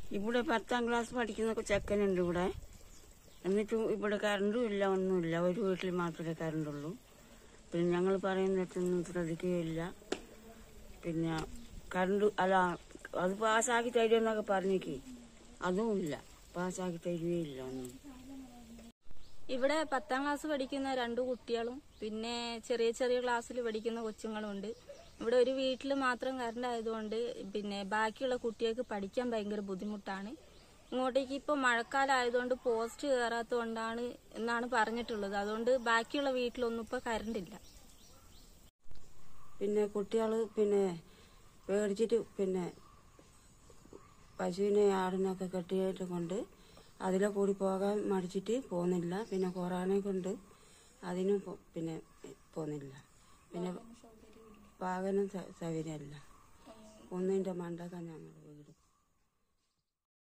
ഇവിടെ പത്താം ക്ലാസ് പഠിക്കുന്ന ചെക്കനുണ്ട് ഇവിടെ എന്നിട്ടും ഇവിടെ കറണ്ടും ഇല്ല ഒന്നുമില്ല ഒരു വീട്ടിൽ മാത്രമേ കറണ്ടുള്ളൂ പിന്നെ ഞങ്ങൾ പറയുന്നിടത്തൊന്നും ശ്രദ്ധിക്കുകയില്ല പിന്നെ കറണ്ട് അല്ല അത് പാസ്സാക്കി തരുമെന്നൊക്കെ പറഞ്ഞേക്ക് അതും ഇല്ല പാസ്സാക്കി തരുകയില്ല ഒന്നും ഇവിടെ പത്താം ക്ലാസ് പഠിക്കുന്ന രണ്ടു കുട്ടികളും പിന്നെ ചെറിയ ചെറിയ ക്ലാസ്സിൽ പഠിക്കുന്ന കൊച്ചുങ്ങളുണ്ട് ഇവിടെ ഒരു വീട്ടിൽ മാത്രം കറണ്ട് ആയതുകൊണ്ട് പിന്നെ ബാക്കിയുള്ള കുട്ടികൾക്ക് പഠിക്കാൻ ഭയങ്കര ബുദ്ധിമുട്ടാണ് ഇങ്ങോട്ടേക്ക് ഇപ്പോൾ മഴക്കാലം ആയതുകൊണ്ട് പോസ്റ്റ് കയറാത്തതുകൊണ്ടാണ് എന്നാണ് പറഞ്ഞിട്ടുള്ളത് അതുകൊണ്ട് ബാക്കിയുള്ള വീട്ടിലൊന്നും ഇപ്പോൾ കറണ്ട് ഇല്ല പിന്നെ കുട്ടികൾ പിന്നെ പേടിച്ചിട്ട് പിന്നെ പശുവിനെ ആടിനൊക്കെ കെട്ടിയിട്ട് കൊണ്ട് അതിലെ കൂടി പോകാൻ മടിച്ചിട്ട് പോകുന്നില്ല പിന്നെ കൊറോണ കൊണ്ട് അതിനും പോ- പിന്നെ പോകുന്നില്ല പിന്നെ വാഹനം സ- സൗകര്യമില്ല ഒന്നിൻ്റെ മണ്ടക്ക ഞങ്ങളുടെ വീട്